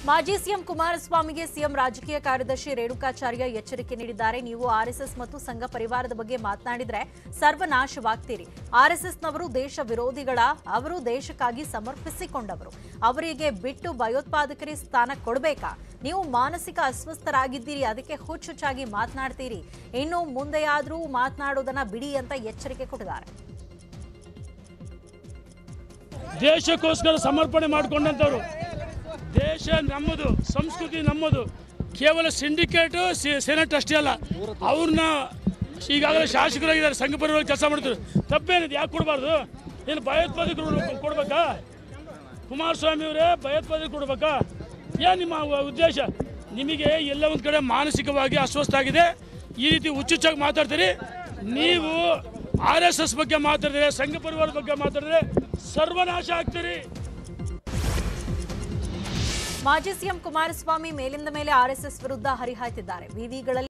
ಮಾಜಿ CM ಕುಮಾರಸ್ವಾಮಿಗೆ CM ರಾಜಕೀಯ ಕಾರ್ಯದರ್ಶಿ ರೇಣುಕಾಚಾರ್ಯ ಎಚ್ಚರಿಕೆ ನೀಡಿದ್ದಾರೆ ನೀವು ಆರ್ಎಸ್ಎಸ್ ಮತ್ತು ಸಂಘ ಪರಿವಾರದ ಬಗ್ಗೆ ಮಾತನಾಡಿದ್ರೆ ಸರ್ವನಾಶವಾಗ್ತೀರಿ ಆರ್ಎಸ್ಎಸ್ನವರು ದೇಶ ವಿರೋಧಿಗಳ ಅವರು ದೇಶಕ್ಕಾಗಿ ಸಮರ್ಪಿಸಿಕೊಂಡವರು ಅವರಿಗೆ ಬಿಟ್ಟು ಭಯೋತ್ಪಾದಕರಿಗೆ ಸ್ಥಾನ ಕೊಡಬೇಕಾ ನೀವು ಮಾನಸಿಕ ಅಸ್ವಸ್ಥರಾಗಿದ್ದೀರಿ ಅದಕ್ಕೆ ಹುಚ್ಚುಚ್ಚಾಗಿ ಮಾತನಾಡ್ತೀರಿ ಇನ್ನು ಮುಂದೆಯಾದರೂ ಮಾತನಾಡೋದನ್ನ ಬಿಡಿ ಅಂತ ಎಚ್ಚರಿಕೆ ಕೊಟ್ಟಿದ್ದಾರೆ ದೇಶಕ್ಕೋಸ್ಕರ ಸಮರ್ಪಣೆ ಮಾಡಿಕೊಂಡಂಥವ್ರು ದೇಶ ನಮ್ಮದು ಸಂಸ್ಕೃತಿ ನಮ್ಮದು ಕೇವಲ ಸಿಂಡಿಕೇಟು ಸೆನೆಟ್ ಅಷ್ಟೇ ಅಲ್ಲ ಅವ್ರನ್ನ ಈಗಾಗಲೇ ಶಾಸಕರಾಗಿದ್ದಾರೆ ಸಂಘ ಪರಿವಾರ ಕೆಲಸ ಮಾಡ್ತಾರೆ ತಪ್ಪೇನಿದೆ ಯಾಕೆ ಕೊಡಬಾರ್ದು ಏನು ಭಯೋತ್ಪಾದಕರು ಕೊಡ್ಬೇಕಾ ಕುಮಾರಸ್ವಾಮಿ ಅವರೇ ಭಯೋತ್ಪಾದಕರು ಕೊಡ್ಬೇಕಾ ಏನು ನಿಮ್ಮ ಉದ್ದೇಶ ನಿಮಗೆ ಎಲ್ಲ ಒಂದು ಕಡೆ ಮಾನಸಿಕವಾಗಿ ಅಸ್ವಸ್ಥ ಆಗಿದೆ ಈ ರೀತಿ ಹುಚ್ಚುಚ್ಚಾಗಿ ಮಾತಾಡ್ತೀರಿ ನೀವು ಆರ್ ಎಸ್ ಎಸ್ ಬಗ್ಗೆ ಮಾತಾಡಿದ್ರೆ ಸಂಘ ಪರಿವಾರ ಬಗ್ಗೆ ಮಾತಾಡಿದ್ರೆ ಸರ್ವನಾಶ ಆಗ್ತೀರಿ ಮಾಜಿ ಸಿಎಂ ಕುಮಾರಸ್ವಾಮಿ ಮೇಲಿಂದ ಮೇಲೆ ಆರ್ಎಸ್ಎಸ್ ವಿರುದ್ಧ ಹರಿಹಾಯ್ತಿದ್ದಾರೆ ವಿವಿಗಳಲ್ಲಿ